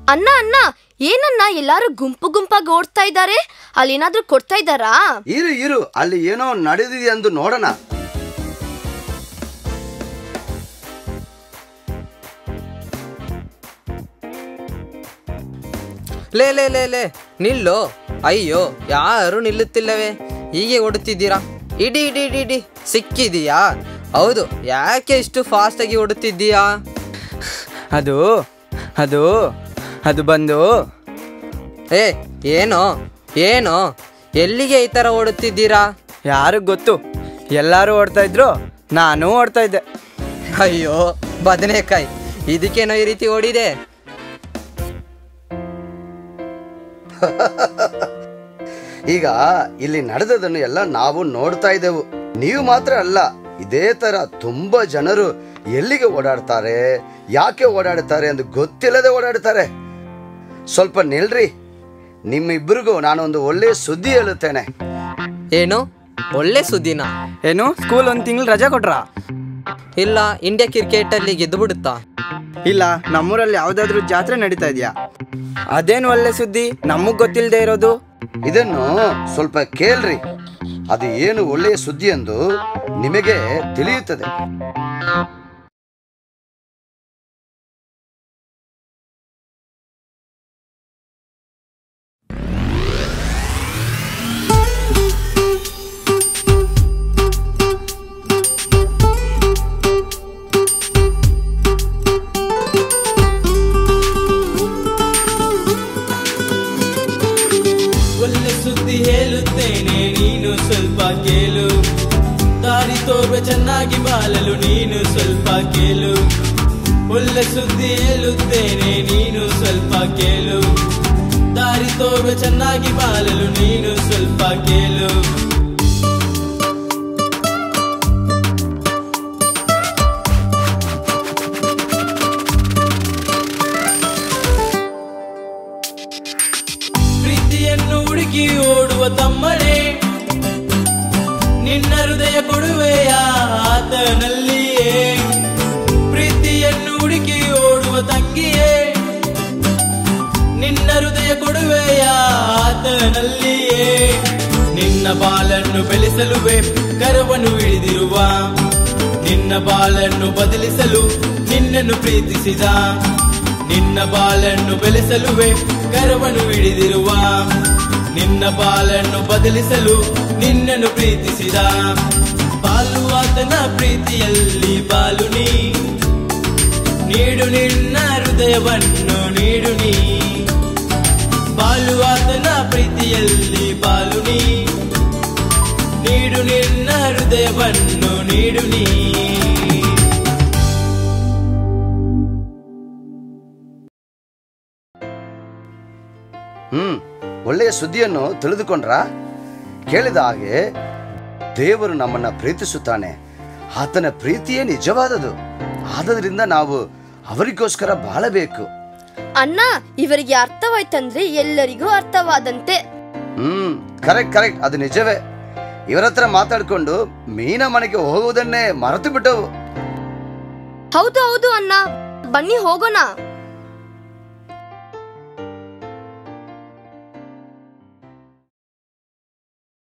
ಅಣ್ಣ ಅಣ್ಣ ಏನನ್ನ ಎಲ್ಲಾರು ಗುಂಪು ಗುಂಪಾಗಿ ಓಡ್ತಾ ಇದ್ದಾರೆ ಅಲ್ಲೇನಾದ್ರೂ ಕೊಡ್ತಾ ಇದ್ದಾರಾ ಇರು ಇರು ಅಲ್ಲಿ ಏನೋ ನಡೆದಿದೆ ಎಂದು ನೋಡೋಣ ಲೇ ಲೇ ಲೇ ಲೇ ನಿಲ್ಲು ಅಯ್ಯೋ ಯಾರು ನಿಲ್ಲುತ್ತಿಲ್ಲವೇ ಹೀಗೆ ಓಡುತ್ತಿದ್ದೀರಾ ಇಡಿ ಇಡಿ ಇಡಿ ಇಡಿ ಸಿಕ್ಕಿದೀಯಾ ಹೌದು ಯಾಕೆ ಇಷ್ಟು ಫಾಸ್ಟಾಗಿ ಓಡುತ್ತಿದ್ದೀಯಾ ಅದು ಅದು ಅದು ಬಂದು ಏ ಏನೋ ಏನೋ ಎಲ್ಲಿಗೆ ಈ ಥರ ಓಡುತ್ತಿದ್ದೀರಾ ಯಾರು ಗೊತ್ತು ಎಲ್ಲರೂ ಓಡ್ತಾ ಇದ್ರು ನಾನು ಓಡ್ತಾ ಇದ್ದೆ ಅಯ್ಯೋ ಬದನೆಕಾಯಿ ಇದಕ್ಕೇನೋ ಈ ರೀತಿ ಓಡಿದೆ ಈಗ ಇಲ್ಲಿ ನಡೆದದನ್ನು ಎಲ್ಲ ನಾವು ನೋಡ್ತಾ ಇದ್ದೆವು ನೀವು ಮಾತ್ರ ಅಲ್ಲ ಇದೇ ತರ ತುಂಬಾ ಜನರು ಎಲ್ಲಿಗೆ ಓಡಾಡ್ತಾರೆ ಯಾಕೆ ಓಡಾಡ್ತಾರೆ ಎಂದು ಗೊತ್ತಿಲ್ಲದೆ ಓಡಾಡ್ತಾರೆ ಸ್ವಲ್ಪ ನಿಲ್ರಿ ನಿಮ್ಮಿಬ್ಬರಿಗೂ ನಾನೊಂದು ಒಳ್ಳೆಯ ಸುದ್ದಿ ಹೇಳುತ್ತೇನೆ ಏನು ಒಳ್ಳೆ ಸುದ್ದಿನ ಏನು ಸ್ಕೂಲ್ ಒಂದು ತಿಂಗಳು ರಜಾ ಕೊಟ್ರಾ ಇಲ್ಲ ಇಂಡಿಯಾ ಕ್ರಿಕೆಟಲ್ಲಿ ಗೆದ್ದು ಬಿಡುತ್ತಾ ಇಲ್ಲ ನಮ್ಮೂರಲ್ಲಿ ಯಾವ್ದಾದ್ರು ಜಾತ್ರೆ ನಡೀತಾ ಇದೆಯಾ ಅದೇನು ಒಳ್ಳೆ ಸುದ್ದಿ ನಮಗ್ ಗೊತ್ತಿಲ್ಲದೆ ಇರೋದು ಇದನ್ನು ಸ್ವಲ್ಪ ಕೇಳ್ರಿ ಅದು ಏನು ಒಳ್ಳೆಯ ಸುದ್ದಿ ಎಂದು ನಿಮಗೆ ತಿಳಿಯುತ್ತದೆ ಒಳ್ಳೆ ಸುದ್ದಿ ಹೇಳುತ್ತೇನೆ ನೀನು ಸ್ವಲ್ಪ ಕೇಳು ದಾರಿ ತೋರುವ ಚೆನ್ನಾಗಿ ಬಾಳಲು ನೀನು ಸ್ವಲ್ಪ ಕೇಳು ಒಳ್ಳೆ ಸುದ್ದಿ ಹೇಳುತ್ತೇನೆ ನೀನು ಸ್ವಲ್ಪ ಕೇಳು ದಾರಿ ತೋರುವ ಚೆನ್ನಾಗಿ ಬಾಳಲು ನೀನು ಸ್ವಲ್ಪ ಕೇಳು ಪ್ರೀತಿಯನ್ನು ಹುಡುಕಿ ಓಡುವ ತಮ್ಮನೇ ನಿನ್ನ ಹೃದಯ ಕೊಡುವೆಯ ಆತನಲ್ಲಿಯೇ ಪ್ರೀತಿಯನ್ನು ಹುಡುಕಿ ಓಡುವ ತಂಗಿಯೇ ನಿನ್ನ ಹೃದಯ ಕೊಡುವೆಯ ಆತನಲ್ಲಿಯೇ ನಿನ್ನ ಬಾಲನ್ನು ಬೆಳೆಸಲುವೆ ಕರವನ್ನು ಹಿಡಿದಿರುವ ನಿನ್ನ ಬಾಲನ್ನು ಬದಲಿಸಲು ನಿನ್ನನ್ನು ಪ್ರೀತಿಸಿದ ನಿನ್ನ ಬಾಲನ್ನು ಬೆಳೆಸಲುವೆ ಕರವನ್ನು ಹಿಡಿದಿರುವ ನಿನ್ನ ಬಾಲನ್ನು ಬದಲಿಸಲು ನಿನ್ನನ್ನು ಪ್ರೀತಿಸಿದ ಬಾಲು ಆತನ ಪ್ರೀತಿಯಲ್ಲಿ ಬಾಲು ನೀ ನೀಡು ನಿನ್ನ ಹೃದಯವನ್ನು ನೀಡು ನೀ ಬಾಲು ಆತನ ಪ್ರೀತಿಯಲ್ಲಿ ಬಾಲು ನೀ ನೀಡು ನಿನ್ನ ಹೃದಯವನ್ನು ನೀಡು ನೀ ಹ್ಮ್ ಒಳ್ಳೆಯ ಸುದ್ದಿಯನ್ನು ತಿಳಿದುಕೊಂಡ್ರಾ ಕೇಳಿದ ಹಾಗೆ ದೇವರು ನಮ್ಮನ್ನ ಪ್ರೀತಿಸುತ್ತಾನೆ ಆತನ ಪ್ರೀತಿಯೇ ನಿಜವಾದದು ಆದದ್ರಿಂದ ನಾವು ಅವರಿಗೋಸ್ಕರ ಬಾಳಬೇಕು ಅಣ್ಣ ಇವರಿಗೆ ಅರ್ಥವಾಯ್ತಂದ್ರೆ ಎಲ್ಲರಿಗೂ ಅರ್ಥವಾದಂತೆ ಹ್ಮ್ ಕರೆಕ್ಟ್ ಕರೆಕ್ಟ್ ಅದು ನಿಜವೇ ಇವರ ಹತ್ರ ಮಾತಾಡ್ಕೊಂಡು ಮೀನ ಮನೆಗೆ ಹೋಗುವುದನ್ನೇ ಮರೆತು ಬಿಟ್ಟವು ಹೌದು ಹೌದು ಅಣ್ಣ ಬನ್ನಿ ಹೋಗೋಣ